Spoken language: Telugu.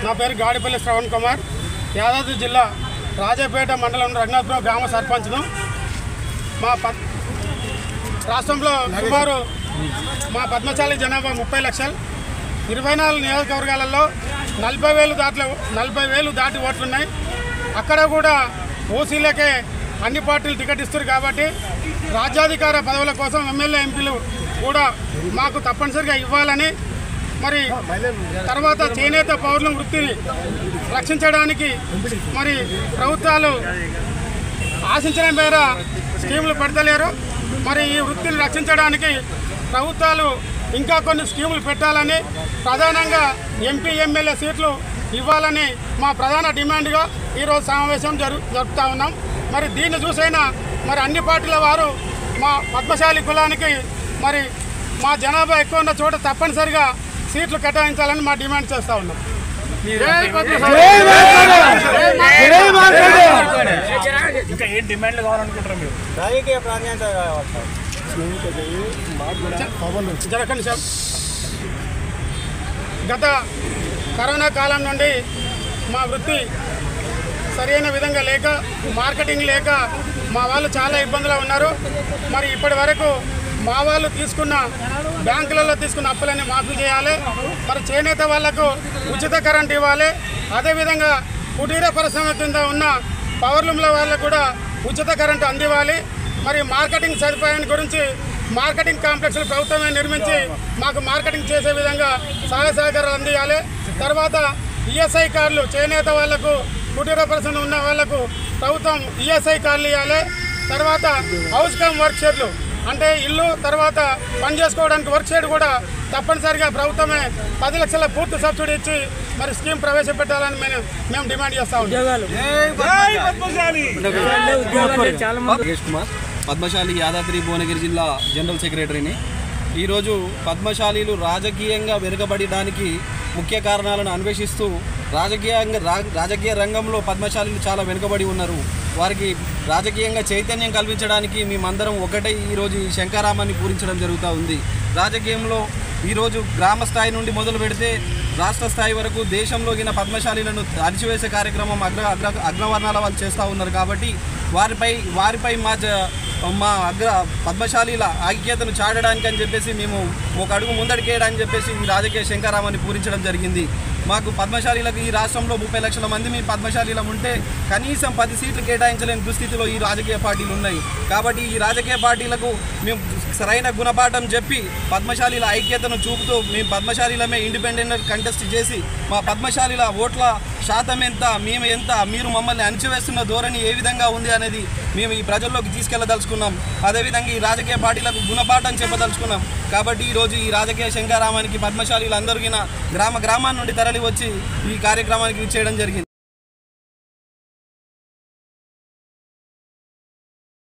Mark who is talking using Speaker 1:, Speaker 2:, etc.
Speaker 1: నా పేరు గాడిపల్లి శ్రవణ్ కుమార్ యాదాద్రి జిల్లా రాజాపేట మండలం రంగనాథపురం గ్రామ సర్పంచ్ను మా పద్ రాష్ట్రంలో సుమారు మా పద్మశాలి జనాభా ముప్పై లక్షలు ఇరవై నాలుగు నియోజకవర్గాలలో నలభై వేలు దాటి నలభై వేలు దాటి ఓట్లున్నాయి అక్కడ కూడా ఓసీలకే అన్ని పార్టీలు టికెట్ ఇస్తారు కాబట్టి రాజ్యాధికార పదవుల కోసం ఎమ్మెల్యే ఎంపీలు కూడా మాకు తప్పనిసరిగా ఇవ్వాలని మరి తర్వాత చేనేత పౌరుల వృత్తిని రక్షించడానికి మరి ప్రభుత్వాలు ఆశించిన మేర స్కీములు పెడతలేరు మరి ఈ వృత్తిని రక్షించడానికి ప్రభుత్వాలు ఇంకా కొన్ని స్కీములు పెట్టాలని ప్రధానంగా ఎంపీ ఎమ్మెల్యే సీట్లు ఇవ్వాలని మా ప్రధాన డిమాండ్గా ఈరోజు సమావేశం జరు జరుపుతా ఉన్నాం మరి దీన్ని చూసైనా మరి అన్ని పార్టీల వారు మా పద్మశాలి కులానికి మరి మా జనాభా ఎక్కువ ఉన్న చోట తప్పనిసరిగా సీట్లు కేటాయించాలని మా డిమాండ్ చేస్తూ ఉన్నాం జై పద్మశాలి.
Speaker 2: ఇంకా ఏం డిమాండ్లు కావాలనుకుంటారు మీరు
Speaker 3: రాజకీయ ప్రాధాన్యత కావచ్చు
Speaker 1: జరగండి సార్ గత కరోనా కాలం నుండి మా వృత్తి సరైన విధంగా లేక మార్కెటింగ్ లేక మా వాళ్ళు చాలా ఇబ్బందులు ఉన్నారు మరి ఇప్పటి వరకు మా వాళ్ళు తీసుకున్న బ్యాంకులలో తీసుకున్న అప్పులన్నీ మాఫీ చేయాలి మరి చేనేత వాళ్లకు ఉచిత కరెంట్ ఇవ్వాలి అదేవిధంగా కుటీర పరిశ్రమ కింద ఉన్న పవర్లూమ్ల వాళ్ళకు కూడా ఉచిత కరెంట్ అందివ్వాలి మరి మార్కెటింగ్ సదుపాయాన్ని గురించి మార్కెటింగ్ కాంప్లెక్స్లు ప్రభుత్వమే నిర్మించి మాకు మార్కెటింగ్ చేసే విధంగా సహాయ సహకారాలు అందియాలి తర్వాత ఈఎస్ఐ కార్డులు చేనేత వాళ్లకు కుటీర పరిశ్రమ ఉన్న వాళ్లకు ప్రభుత్వం ఈఎస్ఐ కార్డులు ఇవ్వాలి తర్వాత హౌస్ కమ్ వర్క్ షెడ్లు అంటే ఇల్లు తర్వాత పని చేసుకోవడానికి వర్క్ షెడ్ కూడా తప్పనిసరిగా ప్రభుత్వమే పది లక్షల పూర్తి సబ్సిడీ ఇచ్చి మరి స్కీమ్ ప్రవేశపెట్టాలని మేము మేము డిమాండ్ చేస్తా ఉన్నాం
Speaker 4: నాగేష్ కుమార్ పద్మశాలి యాదాద్రి భువనగిరి జిల్లా జనరల్ సెక్రటరీని ఈరోజు పద్మశాలీలు రాజకీయంగా వెనుకబడడానికి ముఖ్య కారణాలను అన్వేషిస్తూ రాజకీయంగా రా- రాజకీయ రంగంలో పద్మశాలీలు చాలా వెనుకబడి ఉన్నారు వారికి రాజకీయంగా చైతన్యం కల్పించడానికి మేమందరం ఒకటై ఈరోజు ఈ శంకారామాన్ని పూరించడం జరుగుతూ ఉంది రాజకీయంలో ఈరోజు గ్రామ స్థాయి నుండి మొదలు పెడితే రాష్ట్ర స్థాయి వరకు దేశంలో గిన పద్మశాలీలను అణిచివేసే కార్యక్రమం అగ్ర అగ్ర అగ్రవర్ణాల వాళ్ళు చేస్తూ ఉన్నారు కాబట్టి వారిపై వారిపై మా జ- మా అగ్ర పద్మశాలీల ఐక్యతను చాటడానికి అని చెప్పేసి మేము ఒక అడుగు ముందడికేయడానికి చెప్పేసి ఈ రాజకీయ శంకారామాన్ని పూరించడం జరిగింది మాకు పద్మశాలీలకు ఈ రాష్ట్రంలో ముప్పై లక్షల మంది మీ పద్మశాలీలం ఉంటే కనీసం పది సీట్లు కేటాయించలేని దుస్థితిలో ఈ రాజకీయ పార్టీలు ఉన్నాయి కాబట్టి ఈ రాజకీయ పార్టీలకు మేము సరైన గుణపాఠం చెప్పి పద్మశాలీల ఐక్యతను చూపుతూ మేము పద్మశాలీలమే ఇండిపెండెంట్ కంటెస్ట్ చేసి మా పద్మశాలీల ఓట్ల శాతం ఎంత మేము ఎంత మీరు మమ్మల్ని అణిచివేస్తున్న ధోరణి ఏ విధంగా ఉంది అనేది మేము ఈ ప్రజల్లోకి తీసుకెళ్లదలుచుకున్నాం అదేవిధంగా ఈ రాజకీయ పార్టీలకు గుణపాఠం చెప్పదలుచుకున్నాం కాబట్టి ఈరోజు ఈ రాజకీయ శంకారామానికి పద్మశాలీలు అందరికీ గ్రామ గ్రామాల నుండి తరలి వచ్చి ఈ కార్యక్రమానికి చేయడం జరిగింది